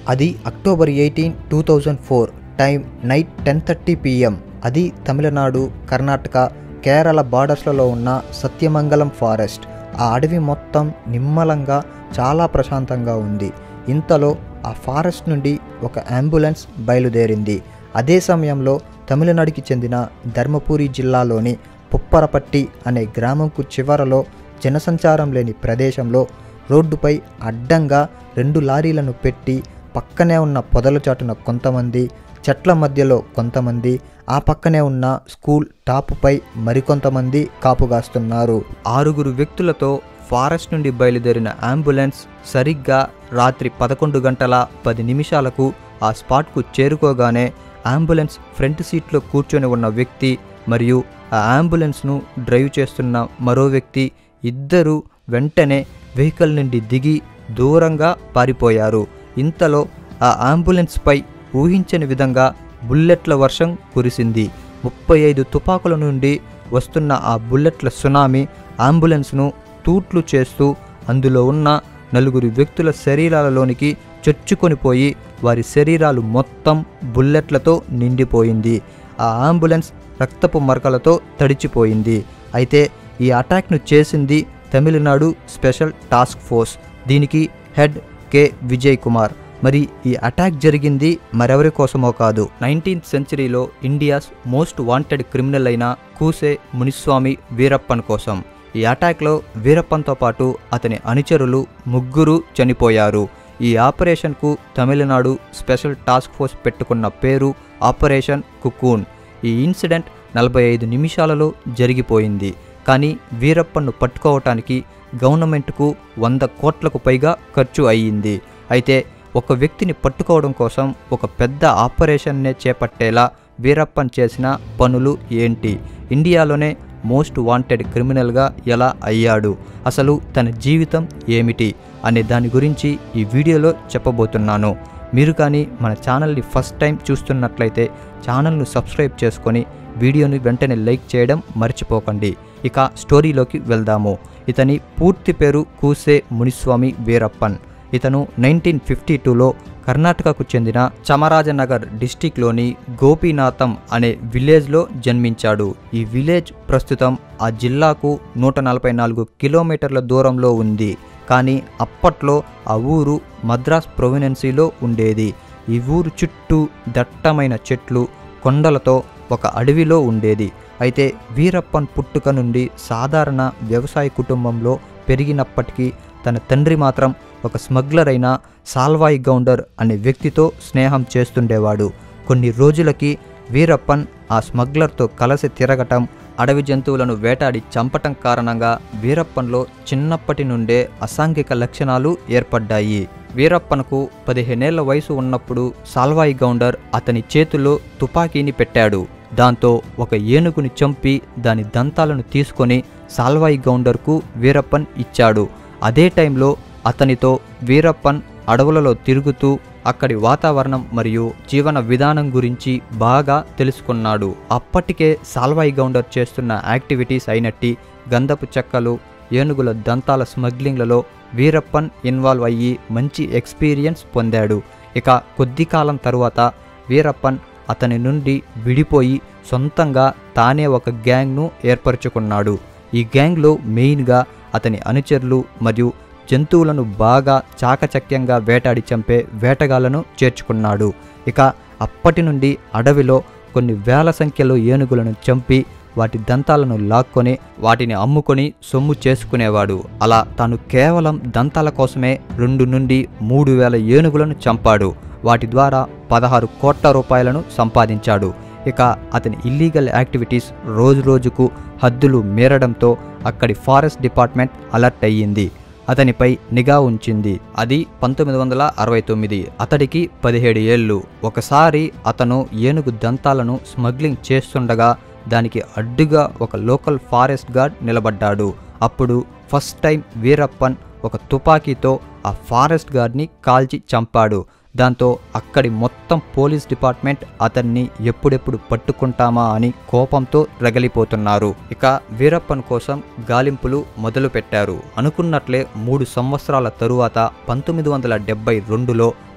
అది October eighteen two thousand four time night ten thirty PM అది తమిళనాడు కర్ణాటక కేరళ బార్డర్స్లలో ఉన్న Sathyamangalam forest ఆ అడవి మొత్తం నిమ్మలంగా చాలా ప్రశాంతంగా ఉంది ఇంతలో ఆ ఫారెస్ట్ నుండి ఒక అంబులెన్స్ బయలుదేరింది అదే సమయంలో తమిళనాడుకి చెందిన ధర్మపురి జిల్లాలోని పుప్పరపట్టి అనే గ్రామంకు చివరలో జనసంచారం లేని ప్రదేశంలో రోడ్డుపై అడ్డంగా రెండు లారీలను పెట్టి పక్కనే ఉన్న పొదల చాటున కొంతమంది చెట్ల మధ్యలో కొంతమంది ఆ పక్కనే ఉన్న స్కూల్ టాపుపై మరికొంతమంది కాపుగాస్తున్నారు ఆరుగురు వ్యక్తులతో ఫారెస్ట్ నుండి బయలుదేరిన అంబులెన్స్ సరిగ్గా రాత్రి పదకొండు గంటల పది నిమిషాలకు ఆ స్పాట్కు చేరుకోగానే అంబులెన్స్ ఫ్రంట్ సీట్లో కూర్చొని ఉన్న వ్యక్తి మరియు ఆ అంబులెన్స్ను డ్రైవ్ చేస్తున్న మరో వ్యక్తి ఇద్దరు వెంటనే వెహికల్ నుండి దిగి దూరంగా పారిపోయారు ఇంతలో ఆ అంబులెన్స్పై ఊహించని విధంగా బుల్లెట్ల వర్షం కురిసింది ముప్పై ఐదు తుపాకుల నుండి వస్తున్న ఆ బుల్లెట్ల సునామీ అంబులెన్స్ను తూట్లు చేస్తూ అందులో ఉన్న నలుగురు వ్యక్తుల శరీరాలలోనికి చొచ్చుకొని పోయి వారి శరీరాలు మొత్తం బుల్లెట్లతో నిండిపోయింది ఆ అంబులెన్స్ రక్తపు మరకలతో తడిచిపోయింది అయితే ఈ అటాక్ను చేసింది తమిళనాడు స్పెషల్ టాస్క్ ఫోర్స్ దీనికి హెడ్ కె విజయ్ కుమార్ మరి ఈ అటాక్ జరిగింది మరెవరి కోసమో కాదు నైన్టీన్త్ సెంచరీలో ఇండియాస్ మోస్ట్ వాంటెడ్ క్రిమినల్ అయిన కూసే మునిస్వామి వీరప్పన్ కోసం ఈ అటాక్లో వీరప్పన్తో పాటు అతని అనుచరులు ముగ్గురు చనిపోయారు ఈ ఆపరేషన్కు తమిళనాడు స్పెషల్ టాస్క్ ఫోర్స్ పెట్టుకున్న పేరు ఆపరేషన్ కుకూన్ ఈ ఇన్సిడెంట్ నలభై ఐదు నిమిషాలలో జరిగిపోయింది కానీ వీరప్పన్ను పట్టుకోవటానికి గవర్నమెంట్కు వంద కోట్లకు పైగా ఖర్చు అయ్యింది అయితే ఒక వ్యక్తిని పట్టుకోవడం కోసం ఒక పెద్ద ఆపరేషన్నే చేపట్టేలా వీరప్పన్ చేసిన పనులు ఏంటి ఇండియాలోనే మోస్ట్ వాంటెడ్ క్రిమినల్గా ఎలా అయ్యాడు అసలు తన జీవితం ఏమిటి అనే దాని గురించి ఈ వీడియోలో చెప్పబోతున్నాను మీరు కానీ మన ఛానల్ని ఫస్ట్ టైం చూస్తున్నట్లయితే ఛానల్ను సబ్స్క్రైబ్ చేసుకొని వీడియోని వెంటనే లైక్ చేయడం మర్చిపోకండి ఇక స్టోరీలోకి వెళ్దాము ఇతని పూర్తి పేరు కూసే మునిస్వామి వీరప్పన్ ఇతను నైన్టీన్ ఫిఫ్టీ టూలో కర్ణాటకకు చెందిన చమరాజనగర్ డిస్టిక్లోని గోపీనాథం అనే విలేజ్లో జన్మించాడు ఈ విలేజ్ ప్రస్తుతం ఆ జిల్లాకు నూట నలభై నాలుగు కిలోమీటర్ల దూరంలో ఉంది కానీ అప్పట్లో ఆ ఊరు మద్రాస్ ప్రొవినెన్సీలో ఉండేది ఈ ఊరు చుట్టూ దట్టమైన చెట్లు కొండలతో ఒక అడవిలో ఉండేది అయితే వీరప్పన్ పుట్టుక నుండి సాధారణ వ్యవసాయ కుటుంబంలో పెరిగినప్పటికీ తన తండ్రి మాత్రం ఒక స్మగ్లర్ అయిన సాల్వాయి గౌండర్ అనే వ్యక్తితో స్నేహం చేస్తుండేవాడు కొన్ని రోజులకి వీరప్పన్ ఆ స్మగ్లర్తో కలిసి తిరగటం అడవి జంతువులను వేటాడి చంపటం కారణంగా వీరప్పన్లో చిన్నప్పటి నుండే అసాంఘిక లక్షణాలు ఏర్పడ్డాయి వీరప్పన్కు పదిహేనేళ్ల వయసు ఉన్నప్పుడు సాల్వాయి గౌండర్ అతని చేతిలో తుపాకీని పెట్టాడు దాంతో ఒక ఏనుగుని చంపి దాని దంతాలను తీసుకొని సాల్వాయి గౌండర్కు వీరప్పన్ ఇచ్చాడు అదే టైంలో అతనితో వీరప్పన్ అడవులలో తిరుగుతూ అక్కడి వాతావరణం మరియు జీవన విధానం గురించి బాగా తెలుసుకున్నాడు అప్పటికే సాల్వాయి గౌండర్ చేస్తున్న యాక్టివిటీస్ అయినట్టి గంధపు చెక్కలు ఏనుగుల దంతాల స్మగ్లింగ్లలో వీరప్పన్ ఇన్వాల్వ్ అయ్యి మంచి ఎక్స్పీరియన్స్ పొందాడు ఇక కొద్ది కాలం తరువాత వీరప్పన్ అతని నుండి విడిపోయి సొంతంగా తానే ఒక గ్యాంగ్ను ఏర్పరచుకున్నాడు ఈ గ్యాంగ్లో మెయిన్గా అతని అనుచరులు మరియు జంతువులను బాగా చాకచక్యంగా వేటాడి చంపే వేటగాళ్లను చేర్చుకున్నాడు ఇక అప్పటి నుండి అడవిలో కొన్ని వేల సంఖ్యలో ఏనుగులను చంపి వాటి దంతాలను లాక్కొని వాటిని అమ్ముకొని సొమ్ము చేసుకునేవాడు అలా తాను కేవలం దంతాల కోసమే రెండు నుండి మూడు వేల ఏనుగులను చంపాడు వాటి ద్వారా పదహారు కోట్ల రూపాయలను సంపాదించాడు ఇక అతని ఇల్లీగల్ యాక్టివిటీస్ రోజు రోజుకు హద్దులు మీరడంతో అక్కడి ఫారెస్ట్ డిపార్ట్మెంట్ అలర్ట్ అయ్యింది అతనిపై నిఘా ఉంచింది అది పంతొమ్మిది వందల అరవై తొమ్మిది అతడికి పదిహేడు ఏళ్ళు ఒకసారి అతను ఏనుగు దంతాలను స్మగ్లింగ్ చేస్తుండగా దానికి అడ్డుగా ఒక లోకల్ ఫారెస్ట్ గార్డ్ నిలబడ్డాడు అప్పుడు ఫస్ట్ టైం వీరప్పన్ ఒక తుపాకీతో ఆ ఫారెస్ట్ గార్డ్ని కాల్చి చంపాడు దాంతో అక్కడి మొత్తం పోలీస్ డిపార్ట్మెంట్ అతన్ని ఎప్పుడెప్పుడు పట్టుకుంటామా అని కోపంతో రగిలిపోతున్నారు ఇక వీరప్పన్ కోసం గాలింపులు మొదలుపెట్టారు అనుకున్నట్లే మూడు సంవత్సరాల తరువాత పంతొమ్మిది వందల డెబ్బై రెండులో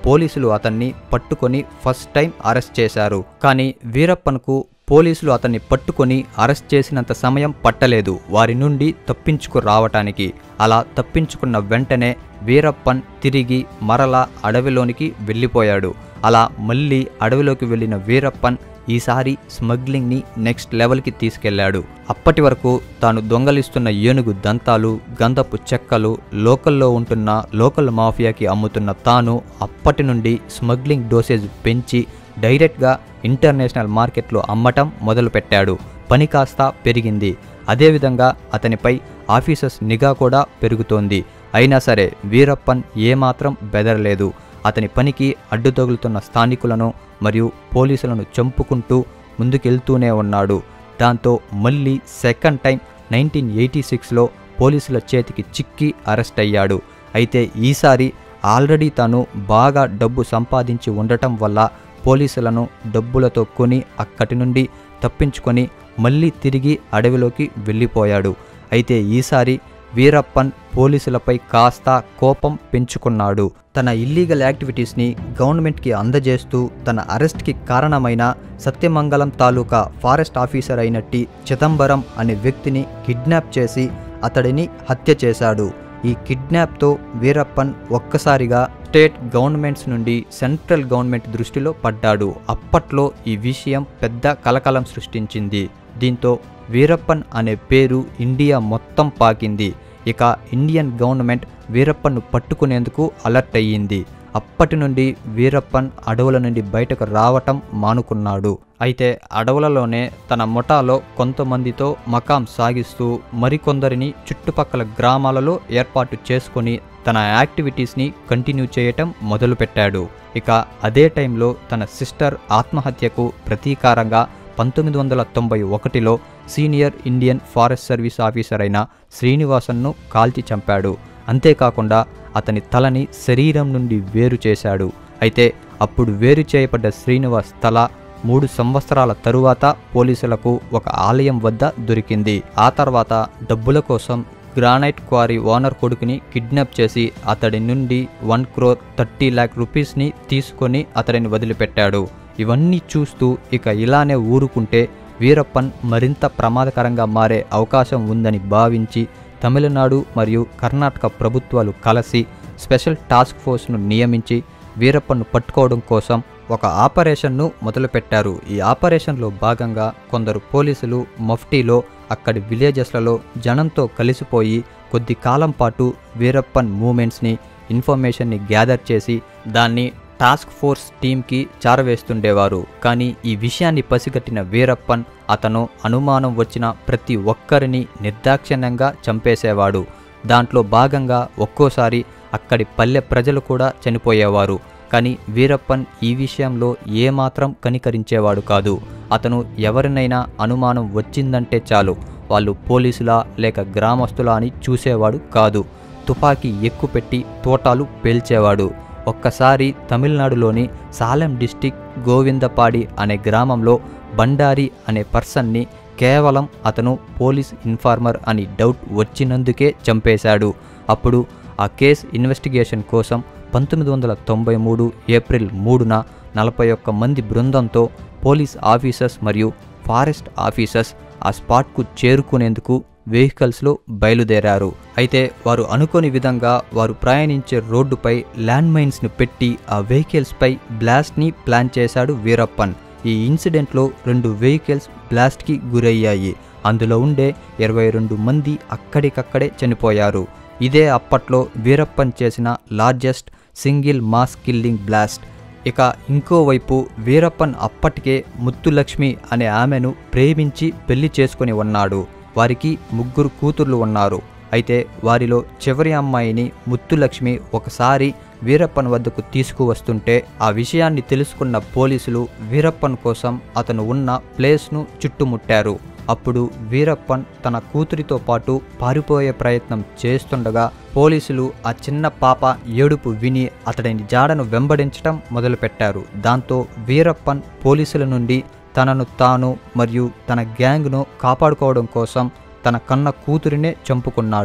పోలీసులు అతన్ని పట్టుకొని ఫస్ట్ టైం అరెస్ట్ చేశారు కానీ వీరప్పన్కు పోలీసులు అతన్ని పట్టుకొని అరెస్ట్ చేసినంత సమయం పట్టలేదు వారి నుండి తప్పించుకు రావటానికి అలా తప్పించుకున్న వెంటనే వీరప్పన్ తిరిగి మరలా అడవిలోనికి వెళ్ళిపోయాడు అలా మళ్ళీ అడవిలోకి వెళ్ళిన వీరప్పన్ ఈసారి స్మగ్లింగ్ని నెక్స్ట్ లెవెల్కి తీసుకెళ్లాడు అప్పటి వరకు తాను దొంగలిస్తున్న ఏనుగు దంతాలు గంధపు చెక్కలు లోకల్లో ఉంటున్న లోకల్ మాఫియాకి అమ్ముతున్న తాను అప్పటి నుండి స్మగ్లింగ్ డోసేజ్ పెంచి డైరెక్ట్గా ఇంటర్నేషనల్ మార్కెట్లో అమ్మటం మొదలుపెట్టాడు పని కాస్త పెరిగింది అదేవిధంగా అతనిపై ఆఫీసర్స్ నిఘా కూడా పెరుగుతోంది అయినా సరే వీరప్పన్ ఏమాత్రం బెదరలేదు అతని పనికి అడ్డు తగులుతున్న స్థానికులను మరియు పోలీసులను చంపుకుంటూ ముందుకెళ్తూనే ఉన్నాడు దాంతో మళ్ళీ సెకండ్ టైం నైన్టీన్ ఎయిటీ సిక్స్లో పోలీసుల చేతికి చిక్కి అరెస్ట్ అయ్యాడు అయితే ఈసారి ఆల్రెడీ తాను బాగా డబ్బు సంపాదించి ఉండటం వల్ల పోలీసులను డబ్బులతో కొని అక్కడి నుండి తప్పించుకొని మళ్ళీ తిరిగి అడవిలోకి వెళ్ళిపోయాడు అయితే ఈసారి వీరప్పన్ పోలీసులపై కాస్త కోపం పెంచుకున్నాడు తన ఇల్లీగల్ యాక్టివిటీస్ని గవర్నమెంట్కి అందజేస్తూ తన అరెస్ట్కి కారణమైన సత్యమంగళం తాలూకా ఫారెస్ట్ ఆఫీసర్ అయినట్టి చిదంబరం అనే వ్యక్తిని కిడ్నాప్ చేసి అతడిని హత్య చేశాడు ఈ కిడ్నాప్తో వీరప్పన్ ఒక్కసారిగా స్టేట్ గవర్నమెంట్స్ నుండి సెంట్రల్ గవర్నమెంట్ దృష్టిలో పడ్డాడు అప్పట్లో ఈ విషయం పెద్ద కలకలం సృష్టించింది దీంతో వీరప్పన్ అనే పేరు ఇండియా మొత్తం పాకింది ఇక ఇండియన్ గవర్నమెంట్ వీరప్పన్ను పట్టుకునేందుకు అలర్ట్ అయ్యింది అప్పటి నుండి వీరప్పన్ అడవుల నుండి బయటకు రావటం మానుకున్నాడు అయితే అడవులలోనే తన ముఠాలో కొంతమందితో మకాం సాగిస్తూ మరికొందరిని చుట్టుపక్కల గ్రామాలలో ఏర్పాటు చేసుకొని తన యాక్టివిటీస్ని కంటిన్యూ చేయటం మొదలుపెట్టాడు ఇక అదే టైంలో తన సిస్టర్ ఆత్మహత్యకు ప్రతీకారంగా పంతొమ్మిది వందల తొంభై ఒకటిలో senior Indian forest service officer అయిన శ్రీనివాసన్ను కాల్చి చంపాడు అంతేకాకుండా అతని తలని శరీరం నుండి వేరు చేశాడు అయితే అప్పుడు వేరు చేయబడ్డ శ్రీనివాస్ తల మూడు సంవత్సరాల తరువాత పోలీసులకు ఒక ఆలయం వద్ద దొరికింది ఆ తర్వాత డబ్బుల కోసం గ్రానైట్ క్వారీ ఓనర్ కొడుకుని కిడ్నాప్ చేసి అతడి నుండి వన్ క్రోర్ థర్టీ ల్యాక్ రూపీస్ని తీసుకొని అతడిని వదిలిపెట్టాడు ఇవన్నీ చూస్తూ ఇక ఇలానే ఊరుకుంటే వీరప్పన్ మరింత ప్రమాదకరంగా మారే అవకాశం ఉందని భావించి తమిళనాడు మరియు కర్ణాటక ప్రభుత్వాలు కలిసి స్పెషల్ టాస్క్ ఫోర్స్ను నియమించి వీరప్పన్ను పట్టుకోవడం కోసం ఒక ఆపరేషన్ను మొదలుపెట్టారు ఈ ఆపరేషన్లో భాగంగా కొందరు పోలీసులు మఫ్టీలో అక్కడి విలేజెస్లలో జనంతో కలిసిపోయి కొద్ది కాలం పాటు వీరప్పన్ మూమెంట్స్ని ఇన్ఫర్మేషన్ని గ్యాదర్ చేసి దాన్ని టాస్క్ ఫోర్స్ టీంకి చారవేస్తుండేవారు కానీ ఈ విషయాన్ని పసిగట్టిన వీరప్పన్ అతను అనుమానం వచ్చిన ప్రతి ఒక్కరిని నిర్దాక్షిణ్యంగా చంపేసేవాడు దాంట్లో భాగంగా ఒక్కోసారి అక్కడి పల్లె ప్రజలు కూడా చనిపోయేవారు కానీ వీరప్పన్ ఈ విషయంలో ఏమాత్రం కనికరించేవాడు కాదు అతను ఎవరినైనా అనుమానం వచ్చిందంటే చాలు వాళ్ళు పోలీసులా లేక గ్రామస్తులా అని చూసేవాడు కాదు తుపాకీ ఎక్కుపెట్టి తోటాలు పేల్చేవాడు ఒక్కసారి తమిళనాడులోని సాలెం డిస్టిక్ గోవిందపాడి అనే గ్రామంలో బండారి అనే పర్సన్ని కేవలం అతను పోలీస్ ఇన్ఫార్మర్ అని డౌట్ వచ్చినందుకే చంపేశాడు అప్పుడు ఆ కేస్ ఇన్వెస్టిగేషన్ కోసం పంతొమ్మిది వందల తొంభై మూడు ఏప్రిల్ మూడున నలభై ఒక్క మంది బృందంతో పోలీస్ ఆఫీసర్స్ మరియు ఫారెస్ట్ ఆఫీసర్స్ ఆ స్పాట్కు చేరుకునేందుకు వెహికల్స్లో బయలుదేరారు అయితే వారు అనుకోని విధంగా వారు ప్రయాణించే రోడ్డుపై ల్యాండ్ మైన్స్ను పెట్టి ఆ వెహికల్స్పై బ్లాస్ట్ని ప్లాన్ చేశాడు వీరప్పన్ ఈ ఇన్సిడెంట్లో రెండు వెహికల్స్ బ్లాస్ట్కి గురయ్యాయి అందులో ఉండే ఇరవై రెండు మంది అక్కడికక్కడే చనిపోయారు ఇదే అప్పట్లో వీరప్పన్ చేసిన largest single mass killing blast ఇక ఇంకోవైపు వీరప్పన్ అప్పటికే ముత్తులక్ష్మి అనే ఆమెను ప్రేమించి పెళ్లి చేసుకుని ఉన్నాడు వారికి ముగ్గురు కూతుర్లు ఉన్నారు అయితే వారిలో చివరి అమ్మాయిని ముత్తులక్ష్మి ఒకసారి వీరప్పన్ వద్దకు తీసుకువస్తుంటే ఆ విషయాన్ని తెలుసుకున్న పోలీసులు వీరప్పన్ కోసం అతను ఉన్న ప్లేస్ను చుట్టుముట్టారు అప్పుడు వీరప్పన్ తన కూతురితో పాటు పారిపోయే ప్రయత్నం చేస్తుండగా పోలీసులు ఆ చిన్న పాప ఏడుపు విని అతడిని జాడను వెంబడించటం మొదలుపెట్టారు దాంతో వీరప్పన్ పోలీసుల నుండి తనను తాను మరియు తన గ్యాంగ్ను కాపాడుకోవడం కోసం తన కన్న కూతురినే చంపుకున్నాడు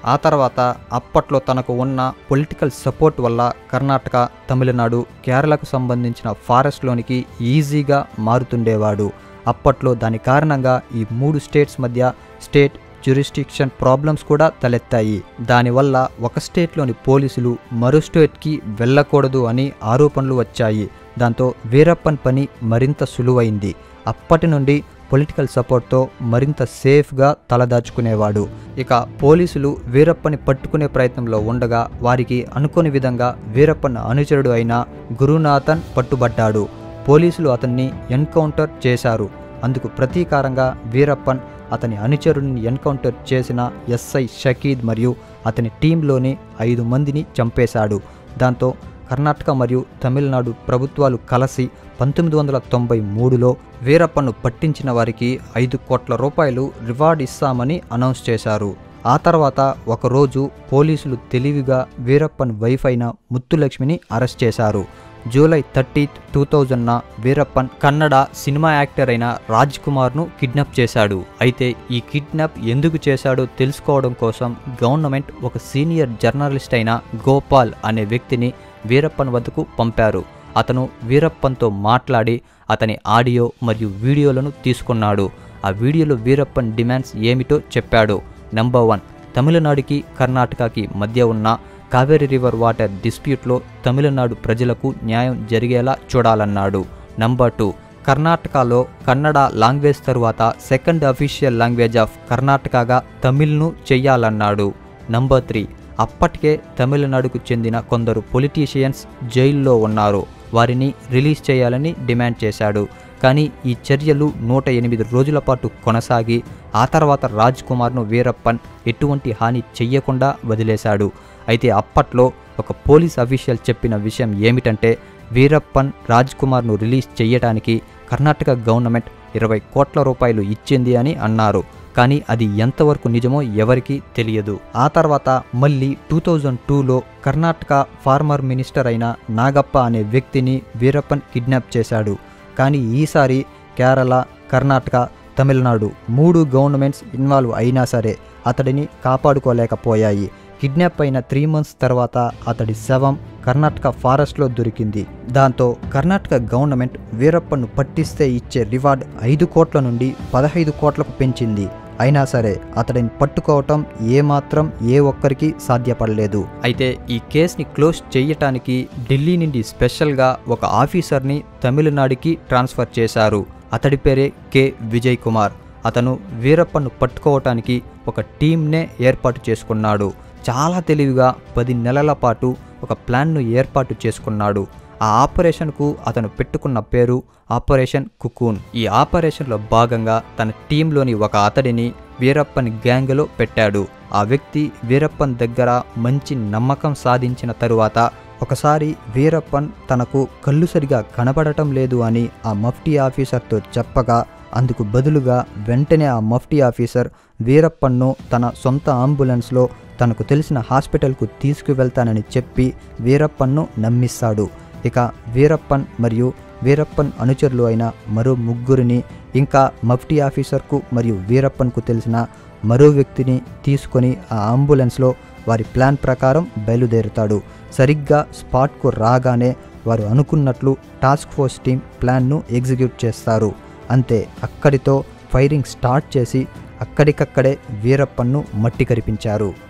ఆ తర్వాత అప్పట్లో తనకు ఉన్న పొలిటికల్ సపోర్ట్ వల్ల కర్ణాటక తమిళనాడు కేరళకు సంబంధించిన ఫారెస్ట్లోనికి ఈజీగా మారుతుండేవాడు అప్పట్లో దాని కారణంగా ఈ మూడు స్టేట్స్ మధ్య స్టేట్ జ్యూరిస్టిక్షన్ ప్రాబ్లమ్స్ కూడా తలెత్తాయి దానివల్ల ఒక స్టేట్లోని పోలీసులు మరో స్టేట్కి వెళ్ళకూడదు అని ఆరోపణలు వచ్చాయి దాంతో వీరప్పన్ పని మరింత సులువైంది అప్పటి నుండి పొలిటికల్ సపోర్ట్తో మరింత సేఫ్గా తలదాచుకునేవాడు ఇక పోలీసులు వీరప్పని పట్టుకునే ప్రయత్నంలో ఉండగా వారికి అనుకోని విధంగా వీరప్పన్ అనుచరుడు అయిన గురునాథన్ పట్టుబడ్డాడు పోలీసులు అతన్ని ఎన్కౌంటర్ చేశారు అందుకు ప్రతీకారంగా వీరప్పన్ అతని అనుచరుడిని ఎన్కౌంటర్ చేసిన ఎస్ఐ షకీద్ మరియు అతని టీంలోని ఐదు మందిని చంపేశాడు దాంతో కర్ణాటక మరియు తమిళనాడు ప్రభుత్వాలు కలిసి పంతొమ్మిది వందల తొంభై మూడులో వీరప్పను పట్టించిన వారికి ఐదు కోట్ల రూపాయలు రివార్డ్ ఇస్తామని అనౌన్స్ చేశారు ఆ తర్వాత ఒకరోజు పోలీసులు తెలివిగా వీరప్పన్ వైఫ్ అయిన ముత్తులక్ష్మిని అరెస్ట్ చేశారు జూలై థర్టీత్ టూ థౌజండ్న వీరప్పన్ కన్నడ సినిమా యాక్టర్ అయిన రాజ్ కుమార్ను కిడ్నాప్ చేశాడు అయితే ఈ కిడ్నాప్ ఎందుకు చేశాడో తెలుసుకోవడం కోసం గవర్నమెంట్ ఒక సీనియర్ జర్నలిస్ట్ అయిన గోపాల్ అనే వ్యక్తిని వీరప్పన్ వద్దకు పంపారు అతను వీరప్పన్తో మాట్లాడి అతని ఆడియో మరియు వీడియోలను తీసుకున్నాడు ఆ వీడియోలో వీరప్పన్ డిమాండ్స్ ఏమిటో చెప్పాడు నెంబర్ వన్ తమిళనాడుకి కర్ణాటకకి మధ్య ఉన్న కావేరీ రివర్ వాటర్ డిస్ప్యూట్లో తమిళనాడు ప్రజలకు న్యాయం జరిగేలా చూడాలన్నాడు నంబర్ టూ కర్ణాటకలో కన్నడ లాంగ్వేజ్ తరువాత సెకండ్ అఫీషియల్ లాంగ్వేజ్ ఆఫ్ కర్ణాటకగా తమిళ్ను చెయ్యాలన్నాడు నంబర్ త్రీ అప్పటికే తమిళనాడుకు చెందిన కొందరు పొలిటీషియన్స్ జైల్లో ఉన్నారు వారిని రిలీజ్ చేయాలని డిమాండ్ చేశాడు కానీ ఈ చర్యలు నూట ఎనిమిది రోజుల పాటు కొనసాగి ఆ తర్వాత రాజ్ కుమార్ను వీరప్పన్ ఎటువంటి హాని చెయ్యకుండా వదిలేశాడు అయితే అప్పట్లో ఒక పోలీస్ అఫీషియల్ చెప్పిన విషయం ఏమిటంటే వీరప్పన్ రాజ్ కుమార్ను రిలీజ్ చేయడానికి కర్ణాటక గవర్నమెంట్ ఇరవై కోట్ల రూపాయలు ఇచ్చింది అని అన్నారు కానీ అది ఎంతవరకు నిజమో ఎవరికీ తెలియదు ఆ తర్వాత మళ్ళీ టూ థౌజండ్ టూలో కర్ణాటక ఫార్మర్ మినిస్టర్ అయిన నాగప్ప అనే వ్యక్తిని వీరప్పన్ కిడ్నాప్ చేశాడు కానీ ఈసారి కేరళ కర్ణాటక తమిళనాడు మూడు గవర్నమెంట్స్ ఇన్వాల్వ్ అయినా సరే అతడిని కాపాడుకోలేకపోయాయి కిడ్నాప్ అయిన త్రీ మంత్స్ తర్వాత అతడి శవం కర్ణాటక ఫారెస్ట్లో దొరికింది దాంతో కర్ణాటక గవర్నమెంట్ వీరప్పను పట్టిస్తే ఇచ్చే రివార్డ్ ఐదు కోట్ల నుండి పదహైదు కోట్లకు పెంచింది అయినా సరే అతడిని పట్టుకోవటం ఏమాత్రం ఏ ఒక్కరికి సాధ్యపడలేదు అయితే ఈ కేసుని క్లోజ్ చేయటానికి ఢిల్లీ నుండి స్పెషల్గా ఒక ఆఫీసర్ని తమిళనాడుకి ట్రాన్స్ఫర్ చేశారు అతడి పేరే కె విజయ్ కుమార్ అతను వీరప్పను పట్టుకోవటానికి ఒక టీంనే ఏర్పాటు చేసుకున్నాడు చాలా తెలివిగా పది నెలల పాటు ఒక ప్లాన్ను ఏర్పాటు చేసుకున్నాడు ఆ ఆపరేషన్కు అతను పెట్టుకున్న పేరు ఆపరేషన్ కుకూన్ ఈ ఆపరేషన్లో భాగంగా తన టీంలోని ఒక అతడిని వీరప్పన్ గ్యాంగ్లో పెట్టాడు ఆ వ్యక్తి వీరప్పన్ దగ్గర మంచి నమ్మకం సాధించిన తరువాత ఒకసారి వీరప్పన్ తనకు కళ్ళు సరిగా కనబడటం లేదు అని ఆ మఫ్టీ ఆఫీసర్తో చెప్పగా అందుకు బదులుగా వెంటనే ఆ మఫ్టీ ఆఫీసర్ వీరప్పన్ను తన సొంత అంబులెన్స్లో తనకు తెలిసిన హాస్పిటల్కు తీసుకువెళ్తానని చెప్పి వీరప్పన్ను నమ్మిస్తాడు ఇక వీరప్పన్ మరియు వీరప్పన్ అనుచరులు అయిన మరో ముగ్గురిని ఇంకా మఫ్టీ ఆఫీసర్కు మరియు వీరప్పన్కు తెలిసిన మరో వ్యక్తిని తీసుకొని ఆ అంబులెన్స్లో వారి ప్లాన్ ప్రకారం బయలుదేరుతాడు సరిగ్గా స్పాట్కు రాగానే వారు అనుకున్నట్లు టాస్క్ ఫోర్స్ టీం ప్లాన్ను ఎగ్జిక్యూట్ చేస్తారు అంతే అక్కడితో ఫైరింగ్ స్టార్ట్ చేసి అక్కడికక్కడే వీరప్పన్ను మట్టి కరిపించారు